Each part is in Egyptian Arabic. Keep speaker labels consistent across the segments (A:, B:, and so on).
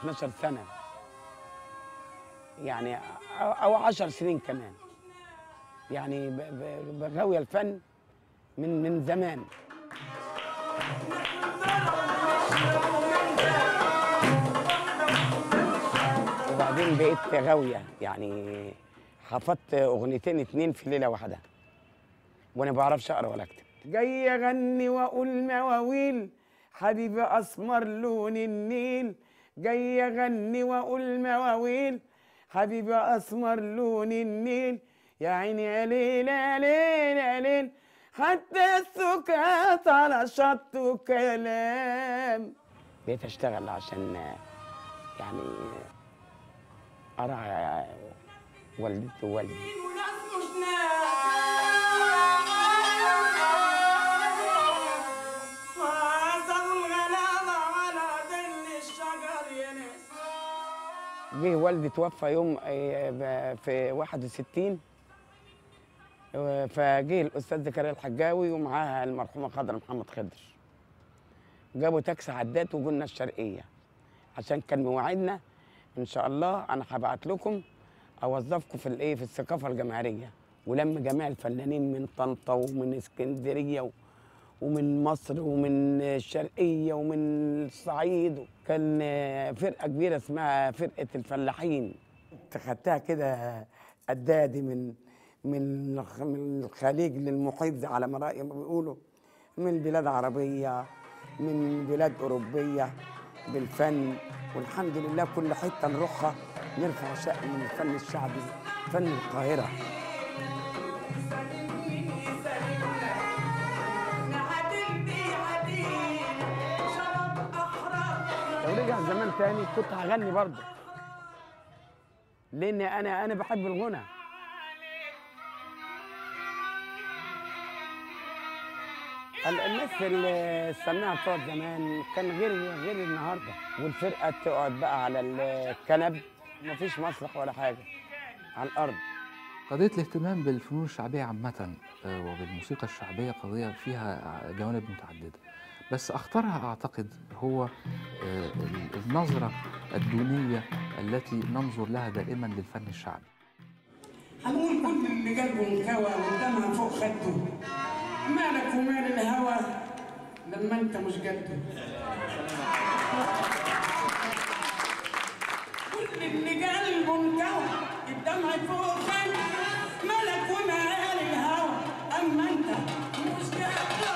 A: 12 سنه يعني او أو 10 سنين كمان يعني ب- ب- بغاويه الفن من من زمان وبعدين بقيت غاويه يعني حفظت اغنيتين اتنين في ليله واحده وانا ما بعرفش اقرا ولا اكتب جاي اغني واقول مواويل حبيبي اسمر لون النيل جاي اغني واقول مواويل حبيبي اسمر لون النيل يا عيني يا ليل يا ليل يا ليل حتى السكات على شط كلام بقيت اشتغل عشان يعني ارعى والدتي ووالدي
B: وناس مش ناس وعزل الغلابة على ظل الشجر ينس
A: جه والدي توفى يوم آه، ب- في 61 آه، فجه الاستاذ زكريا الحجاوي ومعاها المرحومه خضر محمد خضر جابوا تاكسي عدات وجولنا الشرقيه عشان كان مواعيدنا ان شاء الله انا هبعت لكم اوظفكم في الايه في الثقافه الجماهيريه ولم جميع الفنانين من طنطا ومن اسكندريه و- ومن مصر ومن الشرقيه ومن الصعيد كان آه، فرقه كبيره اسمها فرقه الفلاحين خدتها كده قدادي من من الخ- من الخليج للمحيط على ما رأي ما بيقولوا من بلاد عربيه من بلاد اوروبيه بالفن والحمد لله كل حته نروحها نرفع شأن الفن الشعبي فن القاهره
B: نعدل بيه عديل شرب أحرار
A: لو رجع زمان تاني كنت هغني برضه لان انا انا بحب الغنى ال- الناس اللي السماعه بتوع زمان كان غير غير النهارده والفرقه تقعد بقى على الكنب مفيش مسرح ولا حاجه على الارض
C: قضية الاهتمام بالفنون الشعبية عامة آه، وبالموسيقى الشعبية قضية فيها جوانب متعددة بس أخطرها أعتقد هو آه، ال- النظرة الدونية التي ننظر لها دائما للفن الشعبي
B: هنقول كل اللي قلبه انكوى قدامها فوق خده مالك ومال الهوى لما انت مش قده كل اللي قلبه انكوى قدامها فوق خده مالك ومال الهوى اما انت مش قده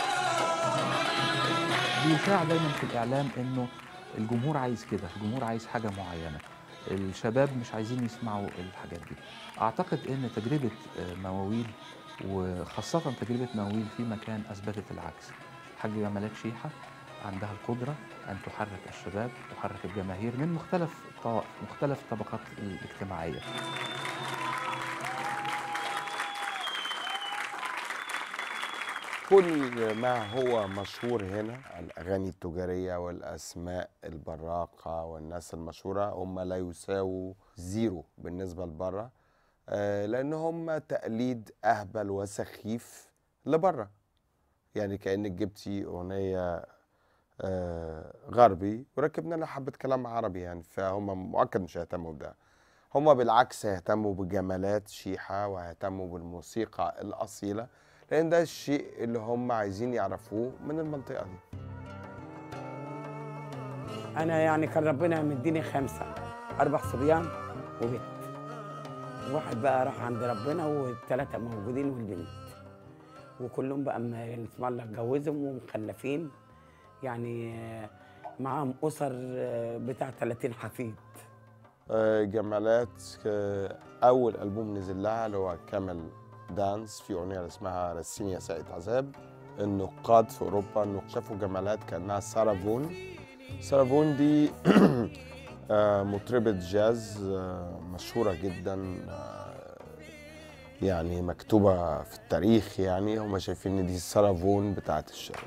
C: بيشاع دايما في الإعلام إنه الجمهور عايز كده الجمهور عايز حاجة معينة الشباب مش عايزين يسمعوا الحاجات دي أعتقد إن تجربة آه، مواويل وخاصة تجربة مواويل في مكان أثبتت العكس حاجة جمالات شيحة عندها القدرة أن تحرك الشباب تحرك الجماهير من مختلف الطوائف مختلف الطبقات الاجتماعية
D: كل ما هو مشهور هنا الأغاني التجارية والأسماء البراقة والناس المشهورة هم لا يساووا زيرو بالنسبة لبره آه، لأن هم تقليد أهبل وسخيف لبره يعني كأنك جبتي أغنية آه، غربي وركبنا لها حبة كلام عربي يعني فهم مؤكد مش هيهتموا بده هم بالعكس هيهتموا بجمالات شيحة وهيهتموا بالموسيقى الأصيلة لأن ده الشيء اللي هم عايزين يعرفوه من المنطقة دي
A: انا يعني كان ربنا مديني خمسه اربع صبيان وبنت واحد بقى راح عند ربنا والثلاثه موجودين والبنت وكلهم بقى م- اسم الله اتجوزهم ومخلفين يعني آه، معاهم اسر آه، بتاع 30 حفيد
D: آه، جمالات آه، أول ألبوم نزل لها اللي هو كامل دانس في أغنية اسمها رسيني يا ساقية عذاب النقاد في أوروبا إنه شافوا جمالات كأنها سارة فون سارة فون دي آه، مطربة جاز آه، مشهورة جدا آه، يعني مكتوبة في التاريخ يعني هم شايفين إن دي سارة فون بتاعت الشرق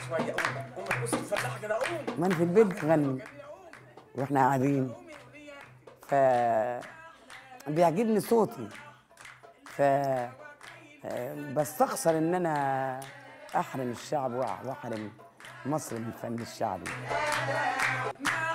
A: ما انا في البيت بغني واحنا قاعدين ف بيعجبني صوتي ف آه، بستخسر ان انا احرم الشعب وأح- واحرم مصر من الفن الشعبي
B: ما